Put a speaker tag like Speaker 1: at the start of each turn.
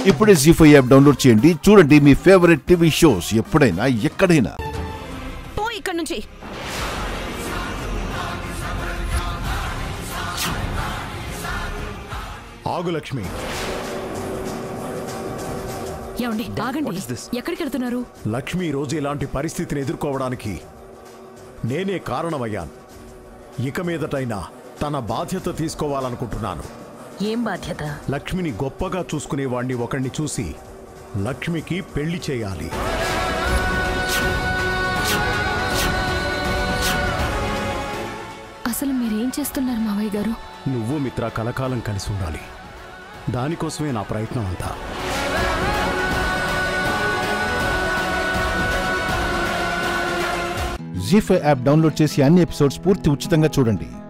Speaker 1: ఇప్పుడే G five app download చేయండి చూడండి మీ ఫేవరెట్ టీవీ షోస్ ఎప్పుడైనా ఎక్కడైనా
Speaker 2: పో ఇక్కడ నుంచి
Speaker 3: ఆగు లక్ష్మి
Speaker 2: ఏమండి ఆగండి ఎక్కడికి వెళ్తున్నారు
Speaker 3: లక్ష్మి ఈ రోజు ఇలాంటి పరిస్థితిని ఎదుర్కోవడానికి నేనే కారణమయ్యాను ఇక మీదటైనా తన బాధ్యత తీసుకోవాలనుకుంటున్నాను
Speaker 2: ఏం బాధ్యత
Speaker 3: లక్ష్మిని గొప్పగా చూసుకునేవాణ్ణి ఒకణ్ణి చూసి లక్ష్మికి పెళ్లి చేయాలి
Speaker 4: అసలు మీరేం చేస్తున్నారు మావయ్య గారు
Speaker 3: నువ్వు మిత్ర కలకాలం కలిసి ఉండాలి దానికోసమే నా ప్రయత్నం అంతా
Speaker 1: జీ ఫైవ్ యాప్ డౌన్లోడ్ చేసి అన్ని ఎపిసోడ్స్ పూర్తి ఉచితంగా చూడండి